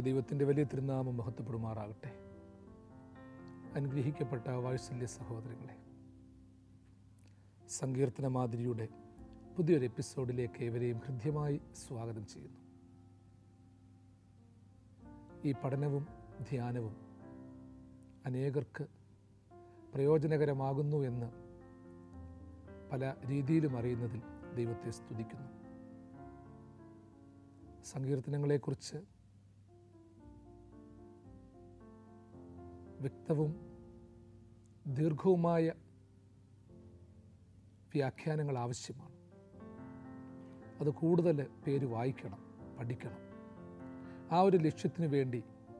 ദൈവത്തിൻ്റെ വലിയ തിരുനാമം മഹത്വപ്പെടുമാറാകട്ടെ അനുഗ്രഹിക്കപ്പെട്ട വാത്സല്യ സഹോദരങ്ങളെ സങ്കീർത്തന മാതിരിയുടെ പുതിയൊരു എപ്പിസോഡിലേക്ക് ഏവരെയും ഹൃദ്യമായി സ്വാഗതം ചെയ്യുന്നു ഈ പഠനവും ധ്യാനവും അനേകർക്ക് പ്രയോജനകരമാകുന്നു എന്ന് പല രീതിയിലും അറിയുന്നതിൽ ദൈവത്തെ സ്തുതിക്കുന്നു സങ്കീർത്തനങ്ങളെക്കുറിച്ച് വ്യക്തവും ദീർഘവുമായ വ്യാഖ്യാനങ്ങൾ ആവശ്യമാണ് അത് കൂടുതൽ പേര് വായിക്കണം പഠിക്കണം ആ ഒരു ലക്ഷ്യത്തിന് വേണ്ടി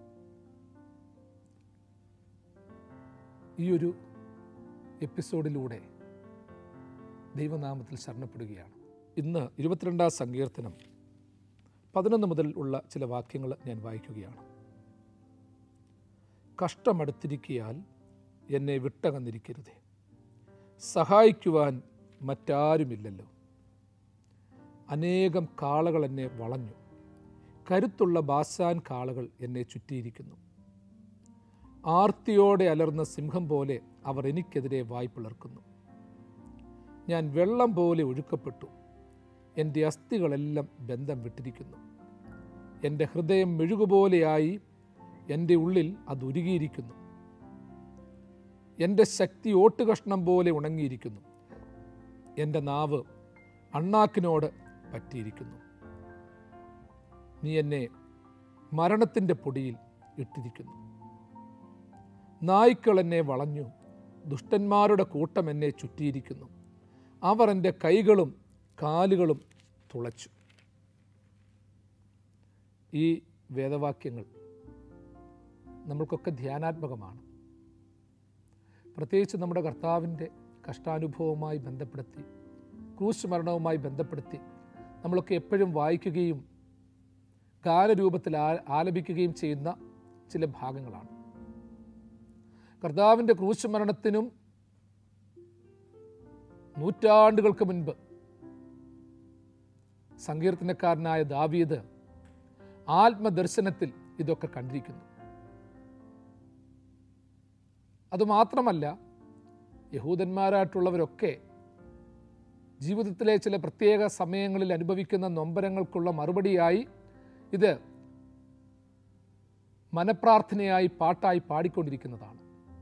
ഈ ഒരു എപ്പിസോഡിലൂടെ ദൈവനാമത്തിൽ ശരണപ്പെടുകയാണ് ഇന്ന് ഇരുപത്തിരണ്ടാം സങ്കീർത്തനം പതിനൊന്ന് മുതൽ ഉള്ള ചില വാക്യങ്ങൾ ഞാൻ വായിക്കുകയാണ് കഷ്ടമടുത്തിരിക്കിയാൽ എന്നെ വിട്ടകന്നിരിക്കരുതേ സഹായിക്കുവാൻ മറ്റാരുമില്ലല്ലോ അനേകം കാളകൾ എന്നെ വളഞ്ഞു കരുത്തുള്ള ബാസാൻ കാളകൾ എന്നെ ചുറ്റിയിരിക്കുന്നു ആർത്തിയോടെ അലർന്ന സിംഹം പോലെ അവർ എനിക്കെതിരെ വായ് പിളർക്കുന്നു ഞാൻ വെള്ളം പോലെ ഒഴുക്കപ്പെട്ടു എൻ്റെ അസ്ഥികളെല്ലാം ബന്ധം വിട്ടിരിക്കുന്നു എൻ്റെ ഹൃദയം മെഴുകുപോലെയായി എൻ്റെ ഉള്ളിൽ അത് ഉരുകിയിരിക്കുന്നു എൻ്റെ ശക്തി ഓട്ടുകഷ്ണം പോലെ ഉണങ്ങിയിരിക്കുന്നു എൻ്റെ നാവ് അണ്ണാക്കിനോട് പറ്റിയിരിക്കുന്നു നീ എന്നെ മരണത്തിൻ്റെ പൊടിയിൽ ഇട്ടിരിക്കുന്നു നായ്ക്കൾ എന്നെ വളഞ്ഞു ദുഷ്ടന്മാരുടെ കൂട്ടം എന്നെ ചുറ്റിയിരിക്കുന്നു അവർ എൻ്റെ കൈകളും കാലുകളും തുളച്ചു ഈ വേദവാക്യങ്ങൾ നമ്മൾക്കൊക്കെ ധ്യാനാത്മകമാണ് പ്രത്യേകിച്ച് നമ്മുടെ കർത്താവിൻ്റെ കഷ്ടാനുഭവവുമായി ബന്ധപ്പെടുത്തി ക്രൂശ് മരണവുമായി ബന്ധപ്പെടുത്തി നമ്മളൊക്കെ എപ്പോഴും വായിക്കുകയും ഗാനരൂപത്തിൽ ആ ആലപിക്കുകയും ചെയ്യുന്ന ചില ഭാഗങ്ങളാണ് കർത്താവിൻ്റെ ക്രൂശ് മരണത്തിനും നൂറ്റാണ്ടുകൾക്ക് മുൻപ് സങ്കീർത്തനക്കാരനായ ദാവീദ് ആത്മദർശനത്തിൽ ഇതൊക്കെ കണ്ടിരിക്കുന്നു അതുമാത്രമല്ല യഹൂദന്മാരായിട്ടുള്ളവരൊക്കെ ജീവിതത്തിലെ ചില പ്രത്യേക സമയങ്ങളിൽ അനുഭവിക്കുന്ന നൊമ്പരങ്ങൾക്കുള്ള മറുപടിയായി ഇത് മനപ്രാർത്ഥനയായി പാട്ടായി പാടിക്കൊണ്ടിരിക്കുന്നതാണ്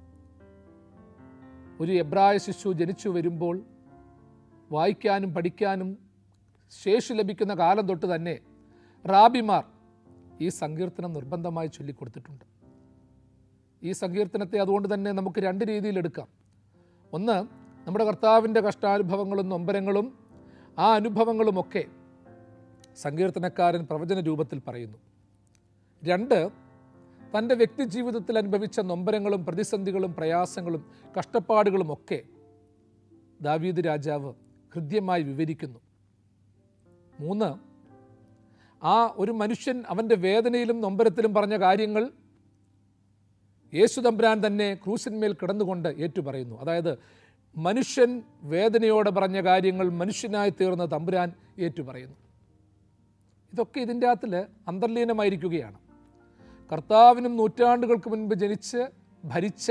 ഒരു എബ്രായ ശിശു ജനിച്ചു വരുമ്പോൾ വായിക്കാനും പഠിക്കാനും ശേഷി ലഭിക്കുന്ന കാലം തൊട്ട് തന്നെ റാബിമാർ ഈ സങ്കീർത്തനം നിർബന്ധമായി ചൊല്ലിക്കൊടുത്തിട്ടുണ്ട് ഈ സങ്കീർത്തനത്തെ അതുകൊണ്ട് തന്നെ നമുക്ക് രണ്ട് രീതിയിൽ എടുക്കാം ഒന്ന് നമ്മുടെ കർത്താവിൻ്റെ കഷ്ടാനുഭവങ്ങളും നൊമ്പരങ്ങളും ആ അനുഭവങ്ങളുമൊക്കെ സങ്കീർത്തനക്കാരൻ പ്രവചന രൂപത്തിൽ പറയുന്നു രണ്ട് തൻ്റെ വ്യക്തി ജീവിതത്തിൽ അനുഭവിച്ച നൊമ്പരങ്ങളും പ്രതിസന്ധികളും പ്രയാസങ്ങളും കഷ്ടപ്പാടുകളും ഒക്കെ ദാവീദ് രാജാവ് ഹൃദ്യമായി വിവരിക്കുന്നു മൂന്ന് ആ ഒരു മനുഷ്യൻ അവൻ്റെ വേദനയിലും നൊമ്പരത്തിലും പറഞ്ഞ കാര്യങ്ങൾ യേശു തമ്പുരാൻ തന്നെ ക്രൂശന്മേൽ കിടന്നുകൊണ്ട് ഏറ്റുപറയുന്നു അതായത് മനുഷ്യൻ വേദനയോടെ പറഞ്ഞ കാര്യങ്ങൾ മനുഷ്യനായി തീർന്ന തമ്പുരാൻ ഏറ്റുപറയുന്നു ഇതൊക്കെ ഇതിൻ്റെ അകത്തിൽ അന്തർലീനമായിരിക്കുകയാണ് കർത്താവിനും നൂറ്റാണ്ടുകൾക്ക് മുൻപ് ജനിച്ച് ഭരിച്ച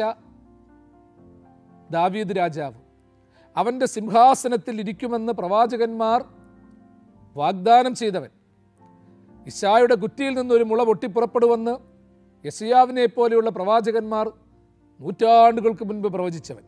ദാവീദ് രാജാവ് അവൻ്റെ സിംഹാസനത്തിൽ ഇരിക്കുമെന്ന് പ്രവാചകന്മാർ വാഗ്ദാനം ചെയ്തവൻ ഇശായുടെ കുറ്റിയിൽ നിന്നൊരു മുള പൊട്ടിപ്പുറപ്പെടുവെന്ന് യസിയാവിനെ പോലെയുള്ള പ്രവാചകന്മാർ നൂറ്റാണ്ടുകൾക്ക് മുൻപ് പ്രവചിച്ചവൻ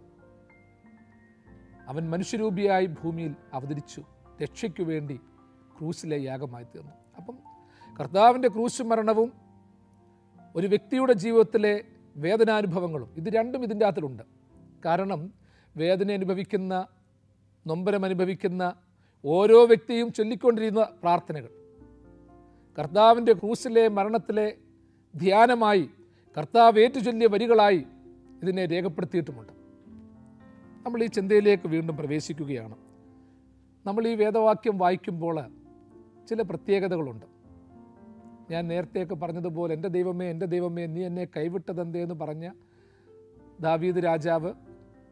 അവൻ മനുഷ്യരൂപിയായി ഭൂമിയിൽ അവതരിച്ചു രക്ഷയ്ക്കു വേണ്ടി ക്രൂസിലെ യാഗമായി തീർന്നു അപ്പം കർത്താവിൻ്റെ ക്രൂശ് മരണവും ഒരു വ്യക്തിയുടെ ജീവിതത്തിലെ വേദനാനുഭവങ്ങളും ഇത് രണ്ടും ഇതിൻ്റെ അകത്തിലുണ്ട് കാരണം വേദന അനുഭവിക്കുന്ന നൊമ്പരം അനുഭവിക്കുന്ന ഓരോ വ്യക്തിയും ചൊല്ലിക്കൊണ്ടിരുന്ന പ്രാർത്ഥനകൾ കർത്താവിൻ്റെ ക്രൂസിലെ മരണത്തിലെ ധ്യാനമായി കർത്താവ് ഏറ്റുചൊല്ലിയ വരികളായി ഇതിനെ രേഖപ്പെടുത്തിയിട്ടുമുണ്ട് നമ്മൾ ഈ ചിന്തയിലേക്ക് വീണ്ടും പ്രവേശിക്കുകയാണ് നമ്മൾ ഈ വേദവാക്യം വായിക്കുമ്പോൾ ചില പ്രത്യേകതകളുണ്ട് ഞാൻ നേരത്തെയൊക്കെ പറഞ്ഞതുപോലെ എൻ്റെ ദൈവമേ എൻ്റെ ദൈവമേ നീ എന്നെ കൈവിട്ടതെന്തേ എന്ന് പറഞ്ഞ ദാവീദ് രാജാവ്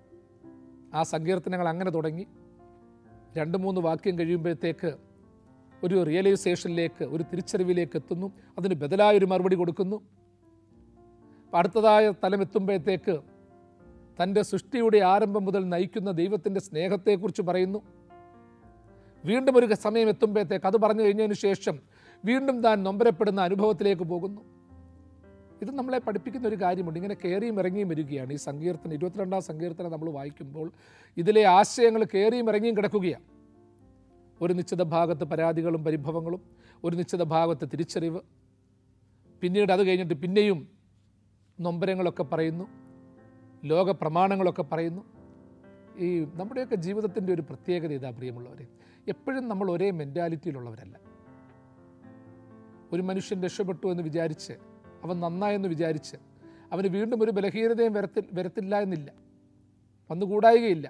ആ സങ്കീർത്തനങ്ങൾ അങ്ങനെ തുടങ്ങി രണ്ട് മൂന്ന് വാക്യം കഴിയുമ്പോഴത്തേക്ക് ഒരു റിയലൈസേഷനിലേക്ക് ഒരു തിരിച്ചറിവിലേക്ക് എത്തുന്നു അതിന് ബദലായൊരു മറുപടി കൊടുക്കുന്നു അപ്പം അടുത്തതായ തലം എത്തുമ്പോഴത്തേക്ക് തൻ്റെ സൃഷ്ടിയുടെ ആരംഭം മുതൽ നയിക്കുന്ന ദൈവത്തിൻ്റെ സ്നേഹത്തെക്കുറിച്ച് പറയുന്നു വീണ്ടും ഒരു സമയം എത്തുമ്പോഴത്തേക്ക് അത് പറഞ്ഞു കഴിഞ്ഞതിന് ശേഷം വീണ്ടും താൻ നൊമ്പരപ്പെടുന്ന അനുഭവത്തിലേക്ക് പോകുന്നു ഇത് നമ്മളെ പഠിപ്പിക്കുന്ന ഒരു കാര്യമുണ്ട് ഇങ്ങനെ കയറിയും ഇറങ്ങിയും വരികയാണ് ഈ സങ്കീർത്തനം ഇരുപത്തിരണ്ടാം സങ്കീർത്തനം നമ്മൾ വായിക്കുമ്പോൾ ഇതിലെ ആശയങ്ങൾ കയറിയും ഇറങ്ങിയും കിടക്കുകയാണ് ഒരു നിശ്ചിത ഭാഗത്ത് പരാതികളും പരിഭവങ്ങളും ഒരു നിശ്ചിത ഭാഗത്ത് തിരിച്ചറിവ് പിന്നീട് അത് കഴിഞ്ഞിട്ട് പിന്നെയും നൊമ്പരങ്ങളൊക്കെ പറയുന്നു ലോക പ്രമാണങ്ങളൊക്കെ പറയുന്നു ഈ നമ്മുടെയൊക്കെ ജീവിതത്തിൻ്റെ ഒരു പ്രത്യേകത ഇതാ പ്രിയമുള്ളവരെ എപ്പോഴും നമ്മൾ ഒരേ മെൻറ്റാലിറ്റിയിലുള്ളവരല്ല ഒരു മനുഷ്യൻ രക്ഷപ്പെട്ടു എന്ന് വിചാരിച്ച് അവൻ നന്നായെന്ന് വിചാരിച്ച് അവന് വീണ്ടും ഒരു ബലഹീനതയും വരത്തി വരത്തില്ല എന്നില്ല വന്നുകൂടായികയില്ല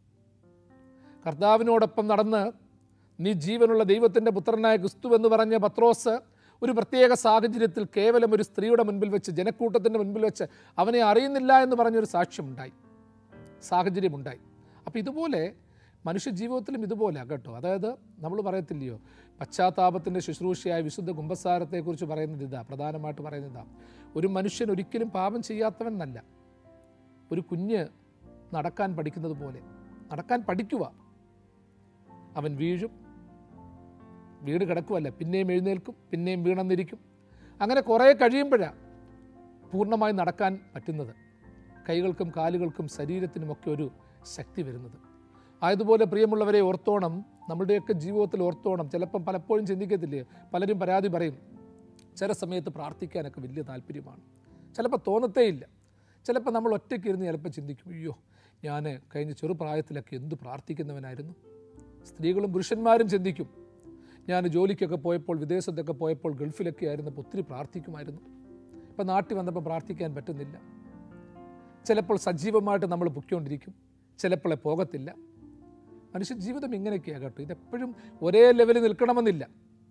കർത്താവിനോടൊപ്പം നടന്ന് നീ ജീവനുള്ള ദൈവത്തിൻ്റെ പുത്രനായ ക്രിസ്തു എന്ന് പറഞ്ഞ പത്രോസ് ഒരു പ്രത്യേക സാഹചര്യത്തിൽ കേവലം ഒരു സ്ത്രീയുടെ മുൻപിൽ വെച്ച് ജനക്കൂട്ടത്തിൻ്റെ മുൻപിൽ വെച്ച് അവനെ അറിയുന്നില്ല എന്ന് പറഞ്ഞൊരു സാക്ഷ്യമുണ്ടായി സാഹചര്യമുണ്ടായി അപ്പോൾ ഇതുപോലെ മനുഷ്യ ജീവിതത്തിലും ഇതുപോലെ കേട്ടോ അതായത് നമ്മൾ പറയത്തില്ലയോ പശ്ചാത്താപത്തിൻ്റെ ശുശ്രൂഷയായ വിശുദ്ധ കുംഭസാരത്തെക്കുറിച്ച് പറയുന്നത് ഇതാ പ്രധാനമായിട്ട് പറയുന്നത് ഇതാ ഒരു മനുഷ്യൻ ഒരിക്കലും പാപം ചെയ്യാത്തവൻ എന്നല്ല ഒരു കുഞ്ഞ് നടക്കാൻ പഠിക്കുന്നത് പോലെ നടക്കാൻ പഠിക്കുക അവൻ വീഴും വീട് കിടക്കുമല്ല പിന്നെയും എഴുന്നേൽക്കും പിന്നെയും വീണെന്നിരിക്കും അങ്ങനെ കുറേ കഴിയുമ്പോഴാണ് പൂർണ്ണമായി നടക്കാൻ പറ്റുന്നത് കൈകൾക്കും കാലുകൾക്കും ശരീരത്തിനുമൊക്കെ ഒരു ശക്തി വരുന്നത് ആയതുപോലെ പ്രിയമുള്ളവരെ ഓർത്തോണം നമ്മുടെയൊക്കെ ജീവിതത്തിൽ ഓർത്തോണം ചിലപ്പം പലപ്പോഴും ചിന്തിക്കത്തില്ലേ പലരും പരാതി പറയും ചില സമയത്ത് പ്രാർത്ഥിക്കാനൊക്കെ വലിയ താല്പര്യമാണ് ചിലപ്പോൾ തോന്നത്തേയില്ല ചിലപ്പോൾ നമ്മൾ ഒറ്റയ്ക്ക് ഇരുന്ന് ചിലപ്പോൾ ചിന്തിക്കും അയ്യോ ഞാൻ കഴിഞ്ഞ ചെറുപ്രായത്തിലൊക്കെ എന്ത് പ്രാർത്ഥിക്കുന്നവനായിരുന്നു സ്ത്രീകളും പുരുഷന്മാരും ചിന്തിക്കും ഞാൻ ജോലിക്കൊക്കെ പോയപ്പോൾ വിദേശത്തൊക്കെ പോയപ്പോൾ ഗൾഫിലൊക്കെ ആയിരുന്നപ്പോൾ ഒത്തിരി പ്രാർത്ഥിക്കുമായിരുന്നു ഇപ്പം നാട്ടിൽ വന്നപ്പോൾ പ്രാർത്ഥിക്കാൻ പറ്റുന്നില്ല ചിലപ്പോൾ സജീവമായിട്ട് നമ്മൾ പൊയ്ക്കൊണ്ടിരിക്കും ചിലപ്പോൾ പോകത്തില്ല മനുഷ്യ ജീവിതം ഇങ്ങനെയൊക്കെയാണ് കേട്ടോ ഇതെപ്പോഴും ഒരേ ലെവലിൽ നിൽക്കണമെന്നില്ല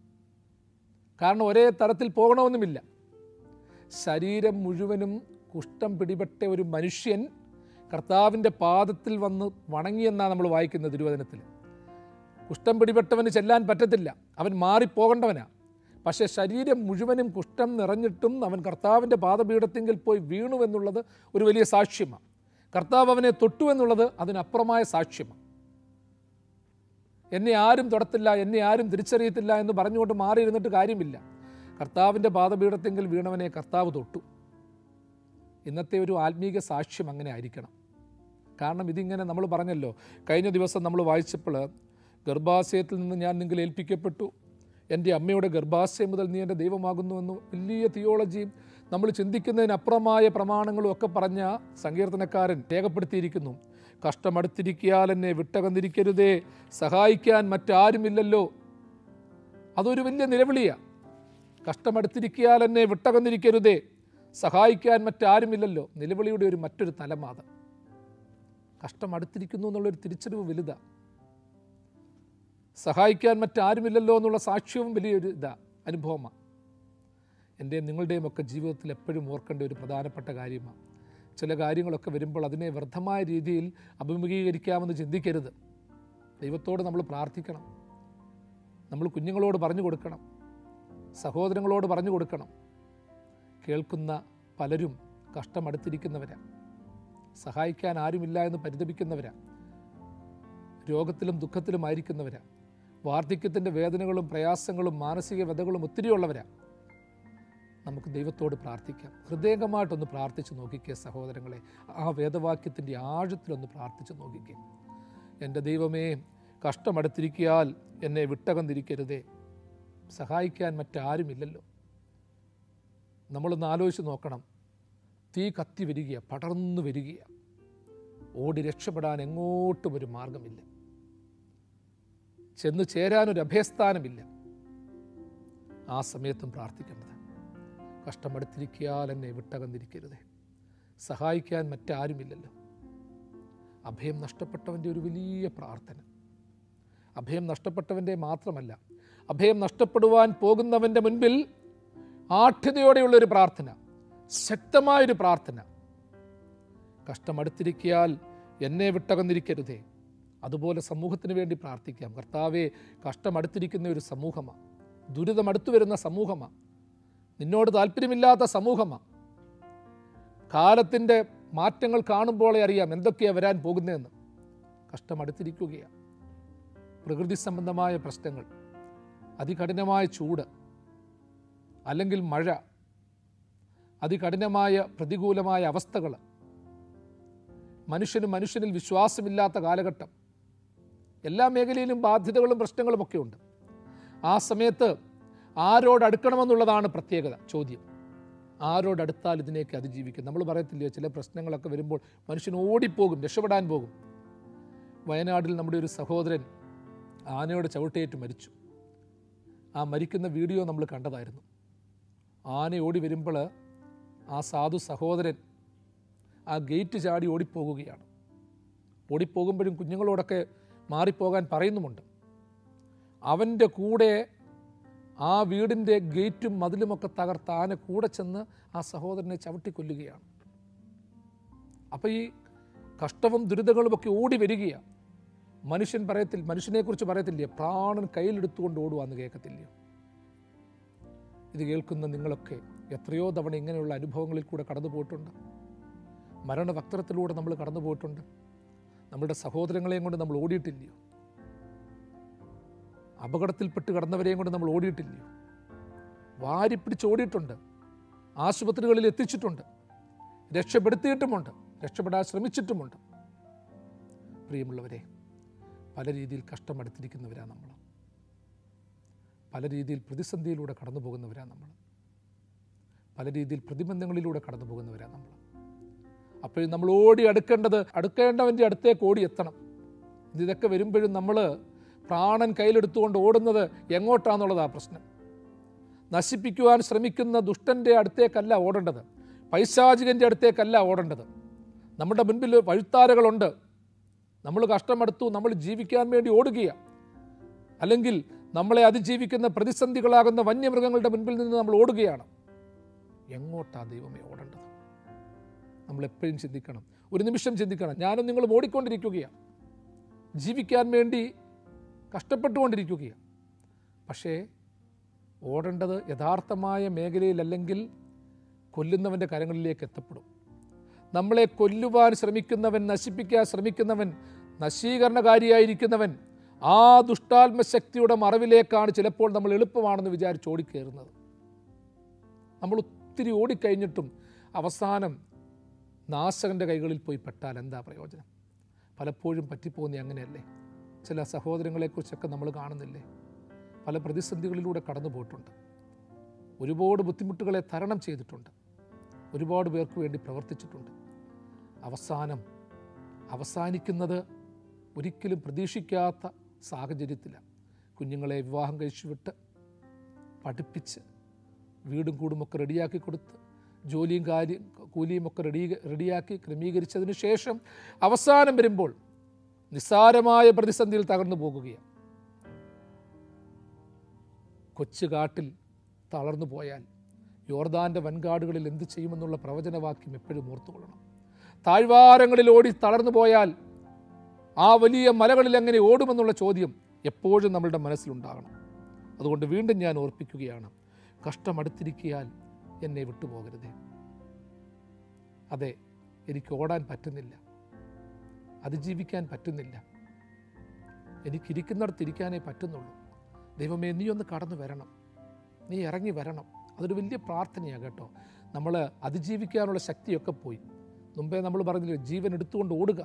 കാരണം ഒരേ തരത്തിൽ പോകണമെന്നുമില്ല ശരീരം മുഴുവനും കുഷ്ഠം പിടിപെട്ട ഒരു മനുഷ്യൻ കർത്താവിൻ്റെ പാദത്തിൽ വന്ന് വണങ്ങിയെന്നാണ് നമ്മൾ വായിക്കുന്നത് തിരുവചനത്തിൽ കുഷ്ഠം പിടിപെട്ടവന് ചെല്ലാൻ പറ്റത്തില്ല അവൻ മാറിപ്പോകേണ്ടവനാ പക്ഷേ ശരീരം മുഴുവനും കുഷ്ഠം നിറഞ്ഞിട്ടും അവൻ കർത്താവിൻ്റെ പാദപീഠത്തെങ്കിൽ പോയി വീണു എന്നുള്ളത് ഒരു വലിയ സാക്ഷ്യമാണ് കർത്താവ് അവനെ തൊട്ടു എന്നുള്ളത് അതിനപ്പുറമായ സാക്ഷ്യമാണ് എന്നെ ആരും തൊടത്തില്ല എന്നെ ആരും തിരിച്ചറിയത്തില്ല എന്ന് പറഞ്ഞുകൊണ്ട് മാറിയിരുന്നിട്ട് കാര്യമില്ല കർത്താവിൻ്റെ പാദപീഠത്തെങ്കിൽ വീണവനെ കർത്താവ് തൊട്ടു ഇന്നത്തെ ഒരു ആത്മീക സാക്ഷ്യം അങ്ങനെ ആയിരിക്കണം കാരണം ഇതിങ്ങനെ നമ്മൾ പറഞ്ഞല്ലോ കഴിഞ്ഞ ദിവസം നമ്മൾ വായിച്ചപ്പോൾ ഗർഭാശയത്തിൽ നിന്ന് ഞാൻ നിങ്ങൾ ഏൽപ്പിക്കപ്പെട്ടു എൻ്റെ അമ്മയുടെ ഗർഭാശയം മുതൽ നീ എൻ്റെ ദൈവമാകുന്നുവെന്ന് വലിയ തിയോളജിയും നമ്മൾ ചിന്തിക്കുന്നതിനപ്പുറമായ പ്രമാണങ്ങളും ഒക്കെ പറഞ്ഞ സങ്കീർത്തനക്കാരൻ രേഖപ്പെടുത്തിയിരിക്കുന്നു കഷ്ടമടുത്തിരിക്കിയാൽ എന്നെ വിട്ടകന്നിരിക്കരുതേ സഹായിക്കാൻ മറ്റാരുമില്ലല്ലോ അതൊരു വലിയ നിലവിളിയാണ് കഷ്ടമടുത്തിരിക്കിയാൽ എന്നെ വിട്ടകന്നിരിക്കരുതേ സഹായിക്കാൻ മറ്റാരുമില്ലല്ലോ നിലവിളിയുടെ ഒരു മറ്റൊരു തലമാത് കഷ്ടമടുത്തിരിക്കുന്നു എന്നുള്ളൊരു തിരിച്ചറിവ് വലുതാണ് സഹായിക്കാൻ മറ്റാരുമില്ലല്ലോ എന്നുള്ള സാക്ഷ്യവും വലിയൊരു ഇതാ അനുഭവമാണ് എൻ്റെയും നിങ്ങളുടെയും ഒക്കെ ജീവിതത്തിൽ എപ്പോഴും ഓർക്കേണ്ട ഒരു പ്രധാനപ്പെട്ട കാര്യമാണ് ചില കാര്യങ്ങളൊക്കെ വരുമ്പോൾ അതിനെ വ്യർത്ഥമായ രീതിയിൽ അഭിമുഖീകരിക്കാമെന്ന് ചിന്തിക്കരുത് ദൈവത്തോട് നമ്മൾ പ്രാർത്ഥിക്കണം നമ്മൾ കുഞ്ഞുങ്ങളോട് പറഞ്ഞു കൊടുക്കണം സഹോദരങ്ങളോട് പറഞ്ഞു കൊടുക്കണം കേൾക്കുന്ന പലരും കഷ്ടമടുത്തിരിക്കുന്നവരാ സഹായിക്കാൻ ആരുമില്ല എന്ന് പരിതപിക്കുന്നവരാ രോഗത്തിലും ദുഃഖത്തിലുമായിരിക്കുന്നവരാ വാർദ്ധക്യത്തിൻ്റെ വേദനകളും പ്രയാസങ്ങളും മാനസിക വ്യതകളും ഒത്തിരിയുള്ളവരാ നമുക്ക് ദൈവത്തോട് പ്രാർത്ഥിക്കാം ഹൃദയംഗമായിട്ടൊന്ന് പ്രാർത്ഥിച്ച് നോക്കിക്കേ സഹോദരങ്ങളെ ആ വേദവാക്യത്തിൻ്റെ ആഴത്തിലൊന്ന് പ്രാർത്ഥിച്ച് നോക്കിക്കേ എൻ്റെ ദൈവമേ കഷ്ടമടുത്തിരിക്കിയാൽ എന്നെ വിട്ടകന്നിരിക്കരുതേ സഹായിക്കാൻ മറ്റാരുമില്ലല്ലോ നമ്മളൊന്ന് ആലോചിച്ച് നോക്കണം തീ കത്തി വരിക പടർന്നു വരിക ഓടി രക്ഷപ്പെടാൻ എങ്ങോട്ടും ഒരു മാർഗമില്ല ചെന്ന് ചേരാനൊരു അഭയസ്ഥാനമില്ല ആ സമയത്തും പ്രാർത്ഥിക്കേണ്ടത് കഷ്ടമെടുത്തിരിക്കിയാൽ എന്നെ വിട്ടകന്നിരിക്കരുതേ സഹായിക്കാൻ മറ്റാരുമില്ലല്ലോ അഭയം നഷ്ടപ്പെട്ടവൻ്റെ ഒരു വലിയ പ്രാർത്ഥന അഭയം നഷ്ടപ്പെട്ടവൻ്റെ മാത്രമല്ല അഭയം നഷ്ടപ്പെടുവാൻ പോകുന്നവൻ്റെ മുൻപിൽ ആഠ്യതയോടെയുള്ളൊരു പ്രാർത്ഥന ശക്തമായൊരു പ്രാർത്ഥന കഷ്ടമടുത്തിരിക്കിയാൽ എന്നെ വിട്ടകന്നിരിക്കരുതേ അതുപോലെ സമൂഹത്തിന് വേണ്ടി പ്രാർത്ഥിക്കാം കർത്താവെ കഷ്ടമടുത്തിരിക്കുന്ന ഒരു സമൂഹമാണ് ദുരിതം അടുത്തു വരുന്ന സമൂഹമാണ് നിന്നോട് താല്പര്യമില്ലാത്ത സമൂഹമാണ് കാലത്തിൻ്റെ മാറ്റങ്ങൾ കാണുമ്പോഴേ അറിയാം എന്തൊക്കെയാണ് വരാൻ പോകുന്നതെന്ന് കഷ്ടമടുത്തിരിക്കുകയാണ് പ്രകൃതി സംബന്ധമായ പ്രശ്നങ്ങൾ അതികഠിനമായ ചൂട് അല്ലെങ്കിൽ മഴ അതികഠിനമായ പ്രതികൂലമായ അവസ്ഥകൾ മനുഷ്യന് മനുഷ്യനിൽ വിശ്വാസമില്ലാത്ത കാലഘട്ടം എല്ലാ മേഖലയിലും ബാധ്യതകളും പ്രശ്നങ്ങളും ഒക്കെ ഉണ്ട് ആ സമയത്ത് ആരോട് അടുക്കണമെന്നുള്ളതാണ് പ്രത്യേകത ചോദ്യം ആരോടടുത്താൽ ഇതിനെയൊക്കെ അതിജീവിക്കും നമ്മൾ പറയത്തില്ലയോ ചില പ്രശ്നങ്ങളൊക്കെ വരുമ്പോൾ മനുഷ്യൻ ഓടിപ്പോകും രക്ഷപ്പെടാൻ പോകും വയനാട്ടിൽ നമ്മുടെ ഒരു സഹോദരൻ ആനയോട് ചവിട്ടേറ്റ് മരിച്ചു ആ മരിക്കുന്ന വീഡിയോ നമ്മൾ കണ്ടതായിരുന്നു ആന ഓടി വരുമ്പോൾ ആ സാധു സഹോദരൻ ആ ഗേറ്റ് ചാടി ഓടിപ്പോകുകയാണ് ഓടിപ്പോകുമ്പോഴും കുഞ്ഞുങ്ങളോടൊക്കെ മാറിപ്പോകാൻ പറയുന്നുമുണ്ട് അവൻ്റെ കൂടെ ആ വീടിൻ്റെ ഗേറ്റും മതിലുമൊക്കെ തകർത്ത് ആന കൂടെ ചെന്ന് ആ സഹോദരനെ ചവിട്ടിക്കൊല്ലുകയാണ് അപ്പോൾ ഈ കഷ്ടവും ദുരിതങ്ങളുമൊക്കെ ഓടി വരികയാണ് മനുഷ്യൻ പറയത്തില്ല മനുഷ്യനെക്കുറിച്ച് പറയത്തില്ലേ പ്രാണൻ കയ്യിലെടുത്തുകൊണ്ട് ഓടുവാന്ന് കേൾക്കത്തില്ലയോ ഇത് കേൾക്കുന്ന നിങ്ങളൊക്കെ എത്രയോ തവണ ഇങ്ങനെയുള്ള അനുഭവങ്ങളിൽ കൂടെ കടന്നു പോയിട്ടുണ്ട് മരണവക്രത്തിലൂടെ നമ്മൾ കടന്നു പോയിട്ടുണ്ട് നമ്മുടെ സഹോദരങ്ങളെയും കൊണ്ട് നമ്മൾ ഓടിയിട്ടില്ലയോ അപകടത്തിൽപ്പെട്ട് കടന്നവരെയും കൊണ്ട് നമ്മൾ ഓടിയിട്ടില്ലയോ വാരിപ്പിടിച്ച് ഓടിയിട്ടുണ്ട് ആശുപത്രികളിൽ എത്തിച്ചിട്ടുണ്ട് രക്ഷപ്പെടുത്തിയിട്ടുമുണ്ട് രക്ഷപ്പെടാൻ ശ്രമിച്ചിട്ടുമുണ്ട് പ്രിയമുള്ളവരെ പല രീതിയിൽ കഷ്ടമെടുത്തിരിക്കുന്നവരാണ് നമ്മൾ പല രീതിയിൽ പ്രതിസന്ധിയിലൂടെ കടന്നു പോകുന്നവരാണ് നമ്മൾ പല രീതിയിൽ പ്രതിബന്ധങ്ങളിലൂടെ കടന്നു പോകുന്നവരാണ് നമ്മൾ അപ്പോഴും നമ്മൾ ഓടി അടുക്കേണ്ടത് അടുക്കേണ്ടവൻ്റെ അടുത്തേക്ക് ഓടി എത്തണം ഇതൊക്കെ വരുമ്പോഴും നമ്മൾ പ്രാണൻ കയ്യിലെടുത്തുകൊണ്ട് ഓടുന്നത് എങ്ങോട്ടാന്നുള്ളതാ പ്രശ്നം നശിപ്പിക്കുവാൻ ശ്രമിക്കുന്ന ദുഷ്ടൻ്റെ അടുത്തേക്കല്ല ഓടേണ്ടത് പൈശാചികൻ്റെ അടുത്തേക്കല്ല ഓടേണ്ടത് നമ്മുടെ മുൻപിൽ വഴുത്താരകളുണ്ട് നമ്മൾ കഷ്ടമെടുത്തു നമ്മൾ ജീവിക്കാൻ വേണ്ടി ഓടുകയാണ് അല്ലെങ്കിൽ നമ്മളെ അതിജീവിക്കുന്ന പ്രതിസന്ധികളാകുന്ന വന്യമൃഗങ്ങളുടെ മുൻപിൽ നിന്ന് നമ്മൾ ഓടുകയാണ് എങ്ങോട്ടാ ദൈവമേ ഓടേണ്ടത് നമ്മൾ എപ്പോഴും ചിന്തിക്കണം ഒരു നിമിഷം ചിന്തിക്കണം ഞാനും നിങ്ങളും ഓടിക്കൊണ്ടിരിക്കുകയാണ് ജീവിക്കാൻ വേണ്ടി കഷ്ടപ്പെട്ടുകൊണ്ടിരിക്കുകയാണ് പക്ഷേ ഓടേണ്ടത് യഥാർത്ഥമായ മേഖലയിലല്ലെങ്കിൽ കൊല്ലുന്നവൻ്റെ കരങ്ങളിലേക്ക് എത്തപ്പെടും നമ്മളെ കൊല്ലുവാൻ ശ്രമിക്കുന്നവൻ നശിപ്പിക്കാൻ ശ്രമിക്കുന്നവൻ നശീകരണകാരിയായിരിക്കുന്നവൻ ആ ദുഷ്ടാത്മശക്തിയുടെ മറവിലേക്കാണ് ചിലപ്പോൾ നമ്മൾ എളുപ്പമാണെന്ന് വിചാരിച്ച് ഓടിക്കയറുന്നത് നമ്മൾ ഒത്തിരി ഓടിക്കഴിഞ്ഞിട്ടും അവസാനം നാശകൻ്റെ കൈകളിൽ പോയി പെട്ടാൽ എന്താ പ്രയോജനം പലപ്പോഴും പറ്റിപ്പോകുന്ന അങ്ങനെയല്ലേ ചില സഹോദരങ്ങളെക്കുറിച്ചൊക്കെ നമ്മൾ കാണുന്നില്ലേ പല പ്രതിസന്ധികളിലൂടെ കടന്നു പോയിട്ടുണ്ട് ഒരുപാട് ബുദ്ധിമുട്ടുകളെ തരണം ചെയ്തിട്ടുണ്ട് ഒരുപാട് പേർക്ക് വേണ്ടി പ്രവർത്തിച്ചിട്ടുണ്ട് അവസാനം അവസാനിക്കുന്നത് ഒരിക്കലും പ്രതീക്ഷിക്കാത്ത സാഹചര്യത്തിലാണ് കുഞ്ഞുങ്ങളെ വിവാഹം കഴിച്ചു വിട്ട് പഠിപ്പിച്ച് വീടും കൂടുമൊക്കെ റെഡിയാക്കി കൊടുത്ത് ജോലിയും കാര്യം കൂലിയും ഒക്കെ റെഡി റെഡിയാക്കി ക്രമീകരിച്ചതിന് ശേഷം അവസാനം വരുമ്പോൾ നിസ്സാരമായ പ്രതിസന്ധിയിൽ തകർന്നു പോകുകയാണ് കൊച്ചു കാട്ടിൽ തളർന്നു പോയാൽ യോർദാൻ്റെ വൻകാടുകളിൽ എന്ത് ചെയ്യുമെന്നുള്ള പ്രവചനവാക്യം എപ്പോഴും ഓർത്തുകൊള്ളണം താഴ്വാരങ്ങളിൽ ഓടി തളർന്നു പോയാൽ ആ വലിയ മലകളിൽ എങ്ങനെ ഓടുമെന്നുള്ള ചോദ്യം എപ്പോഴും നമ്മളുടെ മനസ്സിലുണ്ടാകണം അതുകൊണ്ട് വീണ്ടും ഞാൻ ഓർപ്പിക്കുകയാണ് കഷ്ടമടുത്തിരിക്കിയാൽ എന്നെ വിട്ടുപോകരുതേ അതെ എനിക്ക് ഓടാൻ പറ്റുന്നില്ല അതിജീവിക്കാൻ പറ്റുന്നില്ല എനിക്കിരിക്കുന്നിടത്തിരിക്കാനേ പറ്റുന്നുള്ളൂ ദൈവമേ നീ ഒന്ന് കടന്നു വരണം നീ ഇറങ്ങി വരണം അതൊരു വലിയ പ്രാർത്ഥനയാണ് കേട്ടോ നമ്മൾ അതിജീവിക്കാനുള്ള ശക്തിയൊക്കെ പോയി മുമ്പേ നമ്മൾ പറഞ്ഞില്ലേ ജീവൻ എടുത്തുകൊണ്ട് ഓടുക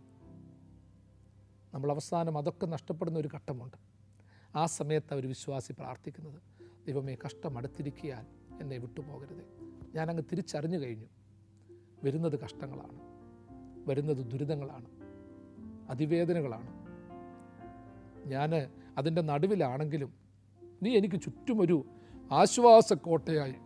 നമ്മൾ അവസാനം അതൊക്കെ നഷ്ടപ്പെടുന്ന ഒരു ഘട്ടമുണ്ട് ആ സമയത്ത് ഒരു വിശ്വാസി പ്രാർത്ഥിക്കുന്നത് ദൈവമേ കഷ്ടം അടുത്തിരിക്കിയാൽ എന്നെ വിട്ടുപോകരുത് ഞാനങ്ങ് തിരിച്ചറിഞ്ഞു കഴിഞ്ഞു വരുന്നത് കഷ്ടങ്ങളാണ് വരുന്നത് ദുരിതങ്ങളാണ് അതിവേദനകളാണ് ഞാൻ അതിൻ്റെ നടുവിലാണെങ്കിലും നീ എനിക്ക് ചുറ്റുമൊരു ആശ്വാസക്കോട്ടയായി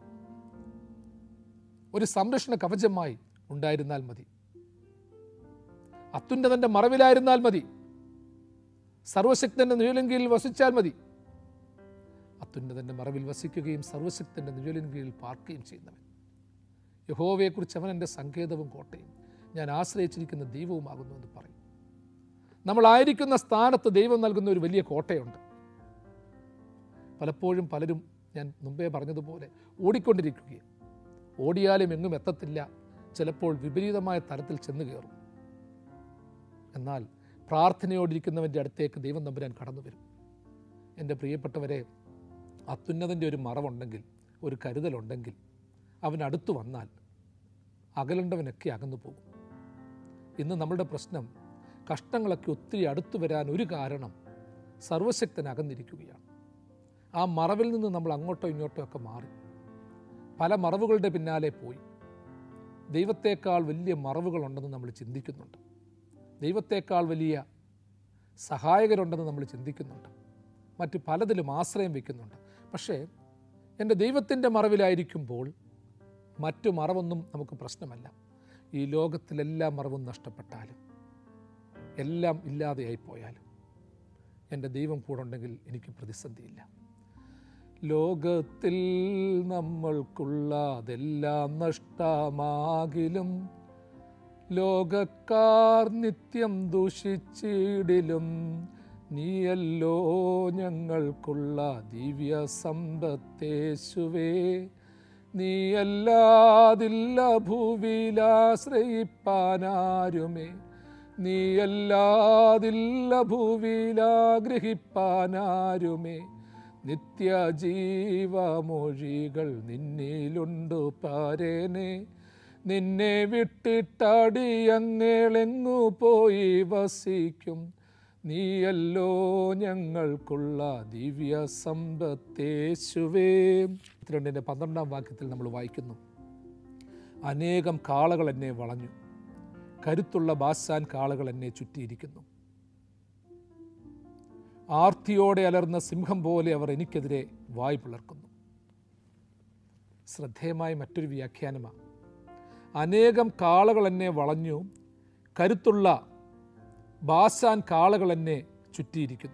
ഒരു സംരക്ഷണ കവചമായി ഉണ്ടായിരുന്നാൽ മതി അത്യുന്നതൻ്റെ മറവിലായിരുന്നാൽ മതി സർവശക്തൻ്റെ നിഴലിൻ കീഴിൽ വസിച്ചാൽ മതി അത്യുന്നതൻ്റെ മറവിൽ വസിക്കുകയും സർവശക്തൻ്റെ നിഴലിൻ കീഴിൽ പാർക്കുകയും ചെയ്യുന്നവൻ യഹോവയെക്കുറിച്ച് അവൻ എൻ്റെ സങ്കേതവും കോട്ടയും ഞാൻ ആശ്രയിച്ചിരിക്കുന്ന ദൈവവുമാകുന്നു എന്ന് പറയും നമ്മളായിരിക്കുന്ന സ്ഥാനത്ത് ദൈവം നൽകുന്ന ഒരു വലിയ കോട്ടയുണ്ട് പലപ്പോഴും പലരും ഞാൻ മുമ്പേ പറഞ്ഞതുപോലെ ഓടിക്കൊണ്ടിരിക്കുകയാണ് ഓടിയാലും എങ്ങും എത്തത്തില്ല ചിലപ്പോൾ വിപരീതമായ തരത്തിൽ ചെന്ന് കയറും എന്നാൽ പ്രാർത്ഥനയോടിരിക്കുന്നവൻ്റെ അടുത്തേക്ക് ദൈവം നമ്പുരാൻ കടന്നു വരും എൻ്റെ പ്രിയപ്പെട്ടവരെ അത്യുന്നതൻ്റെ ഒരു മറവുണ്ടെങ്കിൽ ഒരു കരുതലുണ്ടെങ്കിൽ അവൻ അടുത്തു വന്നാൽ അകലേണ്ടവനൊക്കെ അകന്നു പോകും ഇന്ന് നമ്മുടെ പ്രശ്നം കഷ്ടങ്ങളൊക്കെ ഒത്തിരി അടുത്തു വരാൻ ഒരു കാരണം സർവശക്തൻ അകന്നിരിക്കുകയാണ് ആ മറവിൽ നിന്ന് നമ്മൾ അങ്ങോട്ടോ ഇങ്ങോട്ടോ ഒക്കെ മാറി പല മറവുകളുടെ പിന്നാലെ പോയി ദൈവത്തേക്കാൾ വലിയ മറവുകളുണ്ടെന്ന് നമ്മൾ ചിന്തിക്കുന്നുണ്ട് ദൈവത്തേക്കാൾ വലിയ സഹായകരുണ്ടെന്ന് നമ്മൾ ചിന്തിക്കുന്നുണ്ട് മറ്റ് പലതിലും ആശ്രയം വയ്ക്കുന്നുണ്ട് പക്ഷേ എൻ്റെ ദൈവത്തിൻ്റെ മറവിലായിരിക്കുമ്പോൾ മറ്റു മറവൊന്നും നമുക്ക് പ്രശ്നമല്ല ഈ ലോകത്തിലെല്ലാ മറവും നഷ്ടപ്പെട്ടാലും എല്ലാം ഇല്ലാതെയായി പോയാലും എൻ്റെ ദൈവം കൂടെ ഉണ്ടെങ്കിൽ എനിക്ക് പ്രതിസന്ധിയില്ല ലോകത്തിൽ നമ്മൾക്കുള്ളതെല്ലാം നഷ്ടമാകിലും ലോകക്കാർ നിത്യം ദൂഷിച്ചിടിലും നീയല്ലോ ഞങ്ങൾക്കുള്ള ദിവ്യ സമ്പത്തേശുവേ നീയല്ലാതില്ല ഭൂവിലാശ്രയിപ്പാനാരുമേ നീയല്ലാതില്ല ഭൂവിലാഗ്രഹിപ്പാനാരുമേ നിത്യജീവമൊഴികൾ നിന്നിലുണ്ടു പാരേനെ നിന്നെ വിട്ടിട്ടടിയങ്ങളെങ്ങു പോയി വസിക്കും നീയല്ലോ ഞങ്ങൾക്കുള്ള ദിവ്യ സമ്പത്തേശുവേ രണ്ടിൻ്റെ പന്ത്രണ്ടാം വാക്യത്തിൽ നമ്മൾ വായിക്കുന്നു അനേകം കാളകൾ എന്നെ വളഞ്ഞു കരുത്തുള്ള ബാസാൻ കാളകൾ എന്നെ ചുറ്റിയിരിക്കുന്നു ആർത്തിയോടെ അലർന്ന സിംഹം പോലെ അവർ എനിക്കെതിരെ വായ് പിളർക്കുന്നു ശ്രദ്ധേയമായ മറ്റൊരു വ്യാഖ്യാനമാണ് അനേകം കാളകൾ എന്നെ വളഞ്ഞു കരുത്തുള്ള ബാസാൻ കാളകൾ എന്നെ ചുറ്റിയിരിക്കുന്നു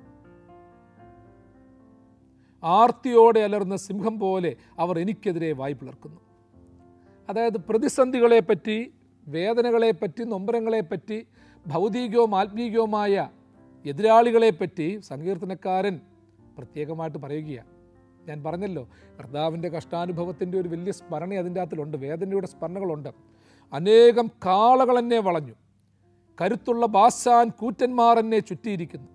ആർത്തിയോടെ അലർന്ന സിംഹം പോലെ അവർ എനിക്കെതിരെ വായ് പിളർക്കുന്നു അതായത് പ്രതിസന്ധികളെപ്പറ്റി വേദനകളെപ്പറ്റി നൊമ്പരങ്ങളെപ്പറ്റി ഭൗതികവും ആത്മീകവുമായ എതിരാളികളെപ്പറ്റി സങ്കീർത്തനക്കാരൻ പ്രത്യേകമായിട്ട് പറയുകയാണ് ഞാൻ പറഞ്ഞല്ലോ കർത്താവിൻ്റെ കഷ്ടാനുഭവത്തിൻ്റെ ഒരു വലിയ സ്മരണ അതിൻ്റെ അകത്തിലുണ്ട് വേദനയുടെ സ്മരണകളുണ്ട് അനേകം കാളകൾ എന്നെ വളഞ്ഞു കരുത്തുള്ള ബാസാൻ കൂറ്റന്മാർ എന്നെ ചുറ്റിയിരിക്കുന്നു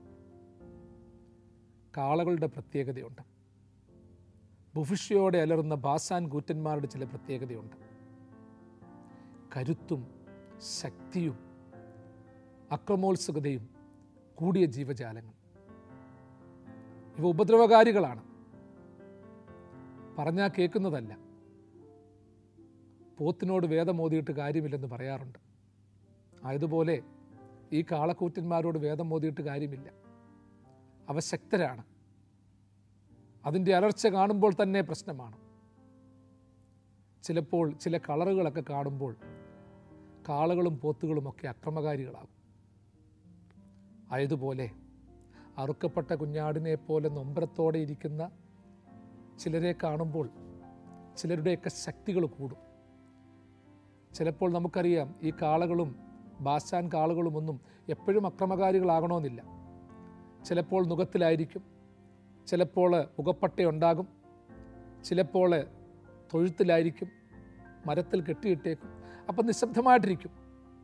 കാളകളുടെ പ്രത്യേകതയുണ്ട് ബുഫിഷ്യയോടെ അലറുന്ന ബാസാൻ കൂറ്റന്മാരുടെ ചില പ്രത്യേകതയുണ്ട് കരുത്തും ശക്തിയും അക്രമോത്സുകതയും കൂടിയ ജീവജാലങ്ങൾ ഇവ ഉപദ്രവകാരികളാണ് പറഞ്ഞാൽ കേൾക്കുന്നതല്ല പോത്തിനോട് വേദം ഓതിയിട്ട് കാര്യമില്ലെന്ന് പറയാറുണ്ട് ആയതുപോലെ ഈ കാളക്കൂറ്റന്മാരോട് വേദം ഓതിയിട്ട് കാര്യമില്ല അവ ശക്തരാണ് അതിൻ്റെ അലർച്ച കാണുമ്പോൾ തന്നെ പ്രശ്നമാണ് ചിലപ്പോൾ ചില കളറുകളൊക്കെ കാണുമ്പോൾ കാളകളും പോത്തുകളുമൊക്കെ അക്രമകാരികളാകും ആയതുപോലെ അറുക്കപ്പെട്ട കുഞ്ഞാടിനെ പോലെ നൊമ്പരത്തോടെ ഇരിക്കുന്ന ചിലരെ കാണുമ്പോൾ ചിലരുടെയൊക്കെ ശക്തികൾ കൂടും ചിലപ്പോൾ നമുക്കറിയാം ഈ കാളകളും ബാസാൻ കാളുകളുമൊന്നും എപ്പോഴും അക്രമകാരികളാകണമെന്നില്ല ചിലപ്പോൾ നുഖത്തിലായിരിക്കും ചിലപ്പോൾ മുഖപ്പട്ടയുണ്ടാകും ചിലപ്പോൾ തൊഴുത്തിലായിരിക്കും മരത്തിൽ കെട്ടിയിട്ടേക്കും അപ്പം നിശബ്ദമായിട്ടിരിക്കും